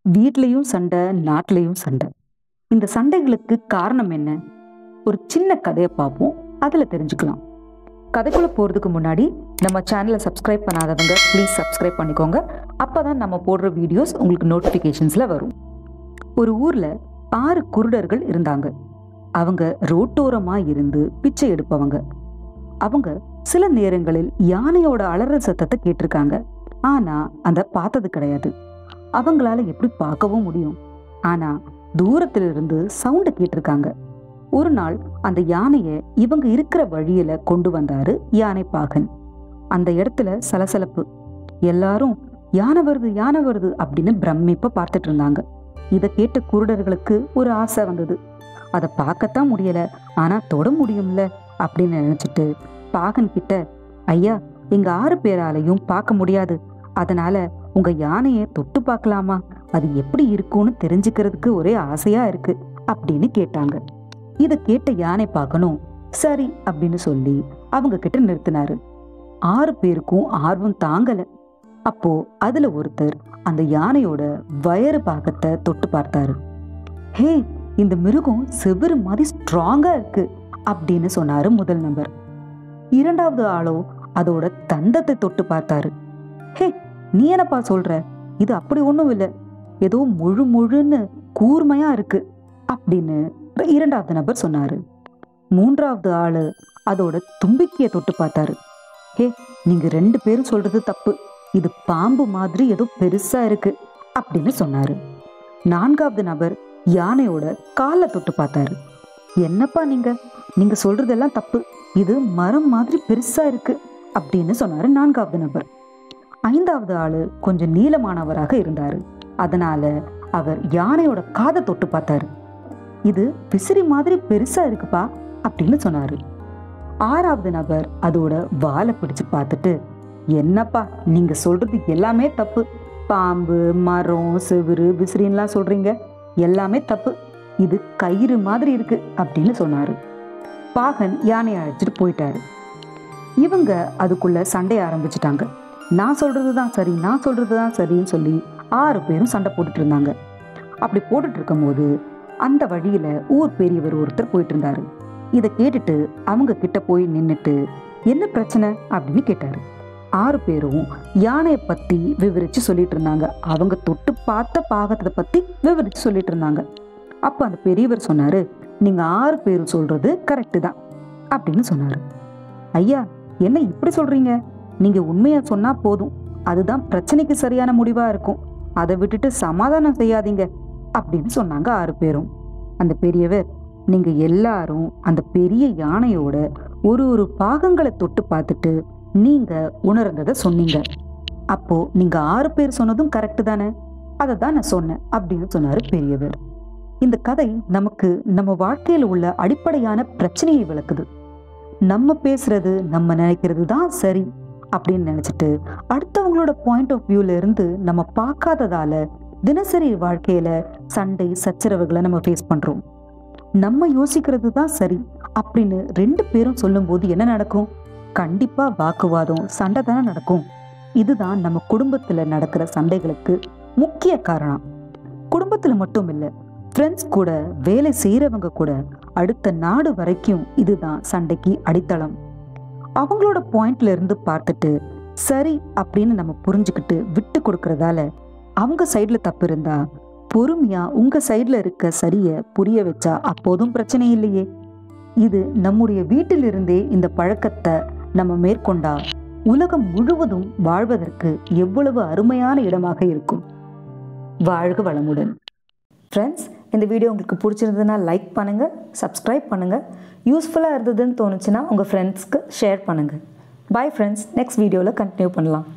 வீட்லேயும் சண்டை நாட்டிலையும் சண்டை இந்த சண்டைகளுக்கு காரணம் என்ன ஒரு சின்ன கதையை பார்ப்போம் அதில் தெரிஞ்சுக்கலாம் கதைக்குள்ளே போகிறதுக்கு முன்னாடி நம்ம சேனலை சப்ஸ்கிரைப் பண்ணாதவங்க ப்ளீஸ் சப்ஸ்கிரைப் பண்ணிக்கோங்க அப்போ தான் நம்ம போடுற வீடியோஸ் உங்களுக்கு நோட்டிஃபிகேஷன்ஸில் வரும் ஒரு ஊரில் ஆறு குருடர்கள் இருந்தாங்க அவங்க ரோட்டோரமாக இருந்து பிச்சை எடுப்பவங்க அவங்க சில நேரங்களில் யானையோட அலறல் சத்தத்தை கேட்டிருக்காங்க ஆனால் அதை பார்த்தது கிடையாது அவங்களால எப்படி பார்க்கவும் முடியும் ஆனா தூரத்துல இருந்து சவுண்டு கேட்டிருக்காங்க ஒரு நாள் அந்த யானையை இவங்க இருக்கிற வழியில கொண்டு வந்தாரு யானை பாகன் அந்த இடத்துல சலசலப்பு எல்லாரும் யானை வருது யானை வருது அப்படின்னு பிரமிப்பா பார்த்துட்டு இருந்தாங்க இதை கேட்ட குருடர்களுக்கு ஒரு ஆசை வந்தது அதை பார்க்கத்தான் முடியல ஆனா தொட முடியும்ல அப்படின்னு நினைச்சிட்டு பாகன் கிட்ட ஐயா எங்க ஆறு பேராலையும் பார்க்க முடியாது அதனால உங்க யானையை தொட்டு பார்க்கலாமா அது எப்படி இருக்கும்னு தெரிஞ்சுக்கிறதுக்கு ஒரே ஆசையா இருக்கு அப்படின்னு கேட்டாங்க இதை கேட்ட யானை பார்க்கணும் சரி அப்படின்னு சொல்லி அவங்க கிட்ட நிறுத்தினாரு ஆறு பேருக்கும் ஆர்வம் தாங்கல அப்போ அதுல ஒருத்தர் அந்த யானையோட வயறு பாகத்தை தொட்டு பார்த்தாரு ஹே இந்த மிருகம் செவ்வறு மாதிரி ஸ்ட்ராங்கா இருக்கு அப்படின்னு சொன்னாரு முதல் நபர் இரண்டாவது ஆளோ அதோட தந்தத்தை தொட்டு பார்த்தாரு ஹே நீ என்னப்பா சொல்ற இது அப்படி ஒன்றும் இல்லை ஏதோ முழு முழுன்னு கூர்மையா இருக்கு அப்படின்னு இரண்டாவது நபர் சொன்னாரு மூன்றாவது ஆளு அதோட தும்பிக்கையை தொட்டு பார்த்தாரு ஹே நீங்க ரெண்டு பேரும் சொல்றது தப்பு இது பாம்பு மாதிரி ஏதோ பெருசா இருக்கு அப்படின்னு சொன்னாரு நான்காவது நபர் யானையோட காலை தொட்டு பார்த்தாரு என்னப்பா நீங்க நீங்க சொல்றதெல்லாம் தப்பு இது மரம் மாதிரி பெருசா இருக்கு அப்படின்னு சொன்னாரு நான்காவது நபர் ஐந்தாவது ஆளு கொஞ்சம் நீளமானவராக இருந்தாரு அதனால அவர் யானையோட காதை தொட்டு பார்த்தாரு இது விசிறி மாதிரி பெருசா இருக்குப்பா அப்படின்னு சொன்னாரு ஆறாவது நபர் அதோட வாலை பிடிச்சு பார்த்துட்டு என்னப்பா நீங்க சொல்றது எல்லாமே தப்பு பாம்பு மரம் செவுரு விசிறின்லாம் சொல்றீங்க எல்லாமே தப்பு இது கயிறு மாதிரி இருக்கு அப்படின்னு சொன்னாரு பாகன் யானையை அழைச்சிட்டு போயிட்டாரு இவங்க அதுக்குள்ள சண்டைய ஆரம்பிச்சிட்டாங்க நான் சொல்றது தான் சரி நான் சொல்றது தான் சரின்னு சொல்லி ஆறு பேரும் சண்டை போட்டுட்டு இருந்தாங்க அப்படி போட்டுட்டு இருக்கும்போது அந்த வழியில ஊர் பெரியவர் ஒருத்தர் போயிட்டு இருந்தாரு இதை கேட்டுட்டு அவங்க கிட்ட போய் நின்னுட்டு என்ன பிரச்சனை அப்படின்னு கேட்டாரு ஆறு பேரும் யானையை பத்தி விவரிச்சு சொல்லிட்டு இருந்தாங்க அவங்க தொட்டு பார்த்த பாகத்தை பத்தி விவரிச்சு சொல்லிட்டு இருந்தாங்க அப்ப அந்த பெரியவர் சொன்னாரு நீங்க ஆறு பேரும் சொல்றது கரெக்டு தான் அப்படின்னு சொன்னாரு ஐயா என்ன இப்படி சொல்றீங்க நீங்க உண்மையா சொன்னா போதும் அதுதான் பிரச்சனைக்கு சரியான முடிவா இருக்கும் அதை விட்டுட்டு சமாதானம் செய்யாதீங்க அப்படின்னு சொன்னாங்க ஆறு பேரும் அந்த பெரியவர் நீங்க எல்லாரும் அந்த பெரிய யானையோட ஒரு ஒரு பாகங்களை தொட்டு பார்த்துட்டு நீங்க உணர்ந்ததை சொன்னீங்க அப்போ நீங்க ஆறு பேர் சொன்னதும் கரெக்டு தானே அதை தான் நான் சொன்னேன் அப்படின்னு சொன்னாரு பெரியவர் இந்த கதை நமக்கு நம்ம வாழ்க்கையில் உள்ள அடிப்படையான பிரச்சனையை விளக்குது நம்ம பேசுறது நம்ம நினைக்கிறது தான் சரி அப்படின்னு நினைச்சிட்டு அடுத்தவங்களோட பாயிண்ட் ஆஃப் வியூல இருந்து நம்ம பார்க்காததால தினசரி வாழ்க்கையில சண்டை சச்சரவுகளை நம்ம ஃபேஸ் பண்றோம் நம்ம யோசிக்கிறது தான் சரி அப்படின்னு ரெண்டு பேரும் சொல்லும்போது என்ன நடக்கும் கண்டிப்பா வாக்குவாதம் சண்டை தானே நடக்கும் இதுதான் நம்ம குடும்பத்துல நடக்கிற சண்டைகளுக்கு முக்கிய காரணம் குடும்பத்துல மட்டும் இல்லை ஃப்ரெண்ட்ஸ் கூட வேலை செய்கிறவங்க கூட அடுத்த நாடு வரைக்கும் இதுதான் சண்டைக்கு அடித்தளம் அவங்களோட பாயிண்ட்ல இருந்து பார்த்துட்டு சரி அப்படின்னு நம்ம புரிஞ்சுக்கிட்டு விட்டு கொடுக்கறதால அவங்க சைட்ல தப்பு இருந்தா பொறுமையா உங்க சைட்ல இருக்க சரிய புரிய வச்சா அப்போதும் பிரச்சனை இல்லையே இது நம்முடைய வீட்டிலிருந்தே இந்த பழக்கத்தை நம்ம மேற்கொண்டா உலகம் முழுவதும் வாழ்வதற்கு எவ்வளவு அருமையான இடமாக இருக்கும் வாழ்க வளமுடன் ஃப்ரெண்ட்ஸ் இந்த வீடியோ உங்களுக்கு பிடிச்சிருந்ததுன்னா லைக் பண்ணுங்கள் சப்ஸ்கிரைப் பண்ணுங்கள் யூஸ்ஃபுல்லாக இருந்ததுன்னு தோணுச்சுன்னா உங்கள் ஃப்ரெண்ட்ஸ்க்கு ஷேர் பண்ணுங்கள் பாய் ஃப்ரெண்ட்ஸ் நெக்ஸ்ட் வீடியோவில் கண்டினியூ பண்ணலாம்